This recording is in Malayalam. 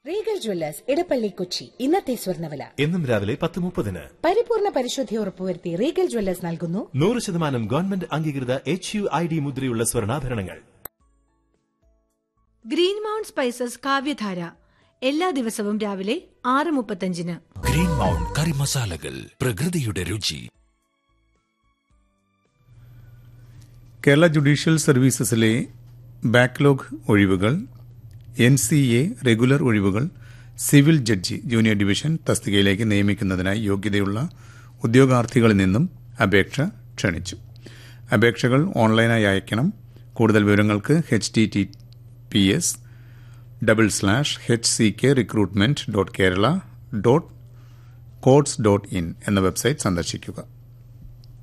റീഗൽ ജ്വല്ലേഴ്സ് ഇടപ്പള്ളി കൊച്ചി ഇന്നത്തെ സ്വർണ്ണവില എന്നും രാവിലെ പത്ത് മുപ്പതിന് പരിപൂർണ പരിശുദ്ധി ഉറപ്പുവരുത്തി റീഗൽ ജ്വല്ലേഴ്സ് നൽകുന്നു നൂറ് ശതമാനം ഗവൺമെന്റ് അംഗീകൃത എച്ച് യു ഐ ഡി മുദ്രയുള്ള സ്വർണ്ണാഭരണങ്ങൾ ഗ്രീൻ മൗണ്ട് സ്പൈസസ് കാവ്യധാര എല്ലാ ദിവസവും രാവിലെ ആറ് മുപ്പത്തഞ്ചിന് ഗ്രീൻ മൗണ്ട് കറി മസാലകൾ പ്രകൃതിയുടെ രുചി കേരള ജുഡീഷ്യൽ സർവീസസിലെ ബാക്ക്ലോഗ് ഒഴിവുകൾ എൻ സി എ റെഗുലർ ഒഴിവുകൾ സിവിൽ ജഡ്ജി ജൂനിയർ ഡിവിഷൻ തസ്തികയിലേക്ക് നിയമിക്കുന്നതിനായി യോഗ്യതയുള്ള ഉദ്യോഗാർത്ഥികളിൽ നിന്നും അപേക്ഷ ക്ഷണിച്ചു അപേക്ഷകൾ ഓൺലൈനായി അയക്കണം കൂടുതൽ വിവരങ്ങൾക്ക് H T T P S double slash H C K recruitment dot Kerala dot courts dot in എന്ന വെബ്സൈറ്റ് സന്ദർശിക്കുക